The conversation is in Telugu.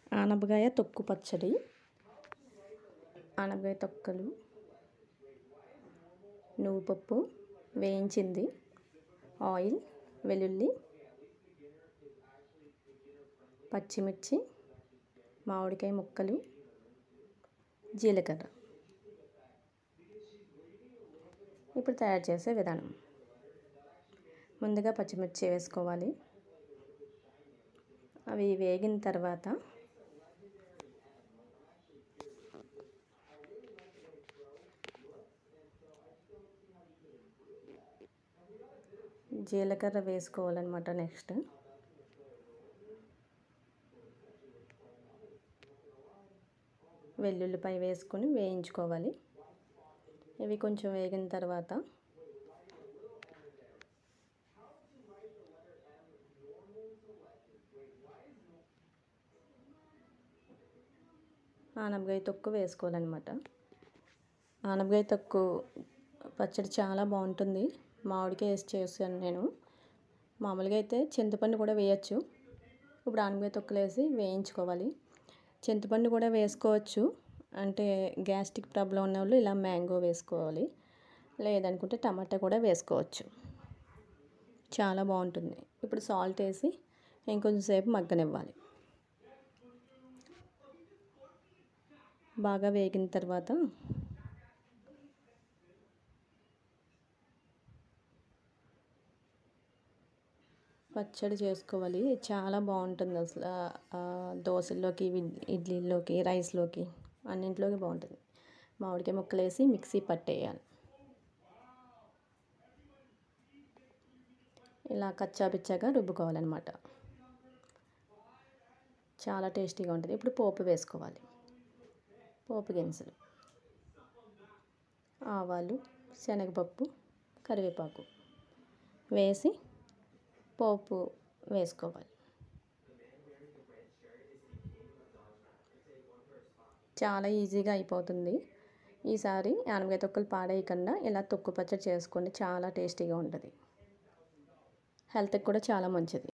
ఆనపకాయ తొక్కు పచ్చడి ఆనపకాయ తొక్కలు నువ్వు పప్పు వేయించింది ఆయిల్ వెల్లుల్లి పచ్చిమిర్చి మామిడికాయ ముక్కలు జీలకర్ర ఇప్పుడు తయారు చేసే విధానం ముందుగా పచ్చిమిర్చి వేసుకోవాలి అవి వేగిన తర్వాత జీలకర్ర వేసుకోవాలన్నమాట నెక్స్ట్ వెల్లుల్లిపై వేసుకొని వేయించుకోవాలి ఇవి కొంచెం వేగిన తర్వాత ఆనపకాయ తొక్కు వేసుకోవాలన్నమాట ఆనపకాయ తొక్కు పచ్చడి చాలా బాగుంటుంది మామిడికాయ వేసి చేశాను నేను మామూలుగా అయితే చింతపండు కూడా వేయచ్చు ఇప్పుడు ఆనపకాయ తొక్కులు వేసి వేయించుకోవాలి చింతపండు కూడా వేసుకోవచ్చు అంటే గ్యాస్ట్రిక్ ప్రాబ్లం ఉన్న వాళ్ళు ఇలా మ్యాంగో వేసుకోవాలి లేదనుకుంటే టమాటా కూడా వేసుకోవచ్చు చాలా బాగుంటుంది ఇప్పుడు సాల్ట్ వేసి ఇంకొంచెం సేపు మగ్గనివ్వాలి బాగా వేగిన తర్వాత పచ్చడి చేసుకోవాలి చాలా బాగుంటుంది అసలు దోశల్లోకి ఇడ్లీలోకి రైస్లోకి అన్నింటిలోకి బాగుంటుంది మామిడికాయ ముక్కలు వేసి మిక్సీ పట్టేయాలి ఇలా కచ్చా పిచ్చాగా రుబ్బుకోవాలన్నమాట చాలా టేస్టీగా ఉంటుంది ఇప్పుడు పోపు వేసుకోవాలి పోపు గింజలు ఆవాలు శనగపప్పు కరివేపాకు వేసి పోపు వేసుకోవాలి చాలా ఈజీగా అయిపోతుంది ఈసారి ఆనపకాయ తొక్కలు పాడేయకుండా ఇలా తొక్కు పచ్చడి చేసుకోండి చాలా టేస్టీగా ఉంటుంది హెల్త్కి కూడా చాలా మంచిది